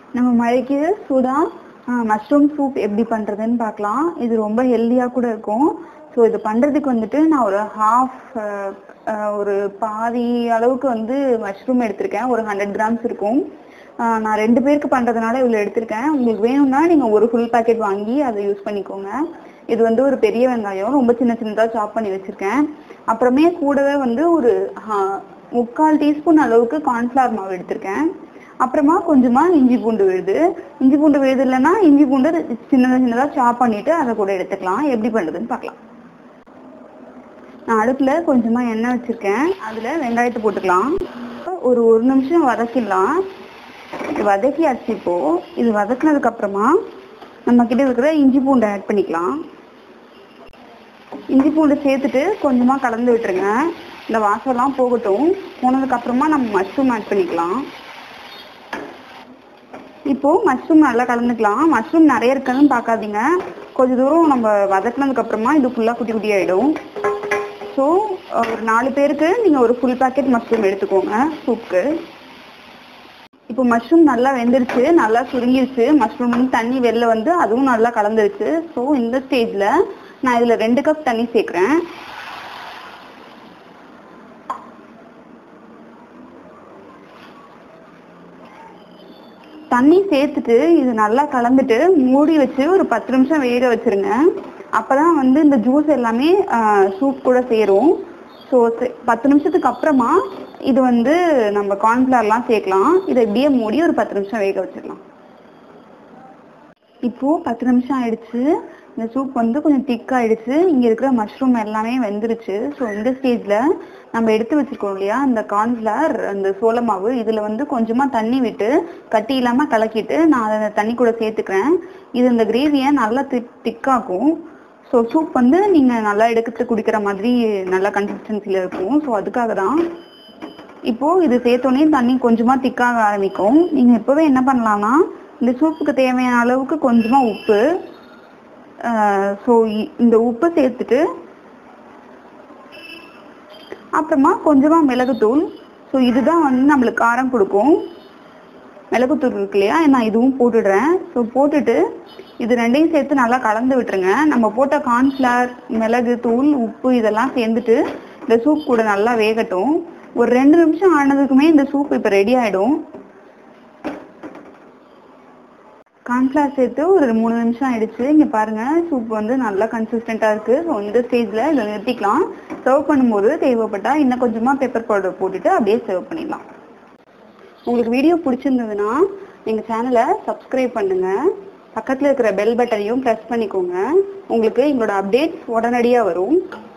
நம்ம மழைக்கு சூடாக மஷ்ரூம் சூப் எப்படி பண்ணுறதுன்னு பார்க்கலாம் இது ரொம்ப ஹெல்த்தியாக கூட இருக்கும் ஸோ இது பண்ணுறதுக்கு வந்துட்டு நான் ஒரு ஹாஃப் ஒரு பாதி அளவுக்கு வந்து மஷ்ரூம் எடுத்திருக்கேன் ஒரு ஹண்ட்ரட் கிராம்ஸ் இருக்கும் ஆஹ் நான் ரெண்டு பேருக்கு பண்ணுறதுனால இவ்வளோ எடுத்திருக்கேன் உங்களுக்கு வேணும்னா நீங்கள் ஒரு ஃபுல் பாக்கெட் வாங்கி அதை யூஸ் பண்ணிக்கோங்க இது வந்து ஒரு பெரிய வெங்காயம் ரொம்ப சின்ன சின்னதாக சாப் பண்ணி வச்சுருக்கேன் அப்புறமே கூடவே வந்து ஒரு ஆஹ், முக்கால் டீஸ்பூன் அளவுக்கு கார்ன்ஃப்ளவர் மாவு எடுத்திருக்கேன் அப்புறமா கொஞ்சமா இஞ்சி பூண்டு விழுது இஞ்சி பூண்டு விழுது இல்லைன்னா இஞ்சி பூண்டு சின்னதாக சின்னதாக சாப் பண்ணிட்டு அதை கூட எடுத்துக்கலாம் எப்படி பண்ணுறதுன்னு பார்க்கலாம் நான் அடுப்புல கொஞ்சமா எண்ணெய் வச்சிருக்கேன் அதுல வெங்காயத்தை போட்டுக்கலாம் ஒரு ஒரு நிமிஷம் வதக்கிடலாம் இது வதக்கியாச்சு இப்போ இது வதக்குனதுக்கு அப்புறமா நம்ம கிட்ட இருக்கிற இஞ்சி பூண்டை ஆட் பண்ணிக்கலாம் இஞ்சி பூண்டு சேர்த்துட்டு கொஞ்சமா கலந்து விட்டுருங்க இந்த வாசம்லாம் போகட்டும் போனதுக்கு அப்புறமா நம்ம மஷ்ரூம் ஆட் பண்ணிக்கலாம் இப்போ மஷ்ரூம் நல்லா கலந்துக்கலாம் மஷ்ரூம் நிறைய இருக்குன்னு பார்க்காதீங்க கொஞ்ச தூரம் நம்ம வதக்குனதுக்கு அப்புறமா இது ஃபுல்லா குட்டி குட்டி ஆயிடும் ஸோ ஒரு நாலு பேருக்கு நீங்க ஒரு ஃபுல் பேக்கெட் மஷ்ரூம் எடுத்துக்கோங்க சூப்புக்கு இப்போ மஷ்ரூம் நல்லா வெந்துருச்சு நல்லா சுருங்கிருச்சு மஷ்ரூம் வந்து தண்ணி வெளில வந்து அதுவும் நல்லா கலந்துருச்சு ஸோ இந்த ஸ்டேஜ்ல நான் இதுல ரெண்டு கப் தண்ணி சேர்க்குறேன் தண்ணி சேர்த்துட்டு இது நல்லா கலந்துட்டு மூடி வச்சு ஒரு பத்து நிமிஷம் வேக வச்சிருங்க அப்பதான் வந்து இந்த ஜூஸ் எல்லாமே சூப் கூட சேரும் ஸோ பத்து நிமிஷத்துக்கு அப்புறமா இது வந்து நம்ம கார்ன்ஃப்ளவர்லாம் சேர்க்கலாம் இதை இப்படியே மூடி ஒரு பத்து நிமிஷம் வேக வச்சிடலாம் இப்போ பத்து நிமிஷம் ஆயிடுச்சு இந்த சூப் வந்து கொஞ்சம் திக் ஆயிடுச்சு இங்க இருக்கிற மஷ்ரூம் எல்லாமே வெந்துருச்சு ஸோ இந்த ஸ்டேஜ்ல நம்ம எடுத்து வச்சிருக்கோம் இல்லையா அந்த கார்ன்ஃபிளவர் அந்த சோள மாவு இதுல வந்து கொஞ்சமா தண்ணி விட்டு கட்டி இல்லாம கலக்கிட்டு நான் அதை அந்த தண்ணி கூட சேர்த்துக்கிறேன் இது இந்த கிரேவியை நல்லா திக் திக்காக்கும் ஸோ சூப் வந்து நீங்க நல்லா எடுத்து குடிக்கிற மாதிரி நல்ல கன்சிஸ்டன்சில இருக்கும் ஸோ அதுக்காக தான் இப்போ இது சேர்த்தோன்னே தண்ணி கொஞ்சமா திக்காக ஆரம்பிக்கும் நீங்க இப்பவே என்ன பண்ணலாம்னா இந்த சூப்புக்கு தேவையான அளவுக்கு கொஞ்சமா உப்பு ஸோ இந்த உப்பு சேர்த்துட்டு அப்புறமா கொஞ்சமா மிளகுத்தூள் ஸோ இதுதான் வந்து நம்மளுக்கு காரம் கொடுக்கும் மிளகுத்தூள் இருக்கு இல்லையா நான் இதுவும் போட்டுடுறேன் ஸோ போட்டுட்டு இது ரெண்டையும் சேர்த்து நல்லா கலந்து விட்டுருங்க நம்ம போட்ட கார்ன்ஃப்ளவர் மிளகு தூள் உப்பு இதெல்லாம் சேர்ந்துட்டு இந்த சூப் கூட நல்லா வேகட்டும் ஒரு ரெண்டு நிமிஷம் ஆனதுக்குமே இந்த சூப் இப்போ ரெடி ஆயிடும் கார்ன்ஃப்ளவர் சேர்த்து ஒரு மூணு நிமிஷம் ஆயிடுச்சு இங்க பாருங்க சூப் வந்து நல்லா கன்சிஸ்டண்டா இருக்கு ஸோ இந்த ஸ்டேஜ்ல இதை நிறுத்திக்கலாம் சர்வ் பண்ணும்போது தேவைப்பட்டா இன்னும் கொஞ்சமா பெப்பர் பவுடர் போட்டுட்டு அப்படியே சர்வ் பண்ணிடலாம் உங்களுக்கு வீடியோ பிடிச்சிருந்ததுன்னா எங்க சேனலை சப்ஸ்கிரைப் பண்ணுங்க பக்கத்துல இருக்கிற பெல் பட்டனையும் ப்ரெஸ் பண்ணிக்கோங்க உங்களுக்கு எங்களோட அப்டேட்ஸ் உடனடியா வரும்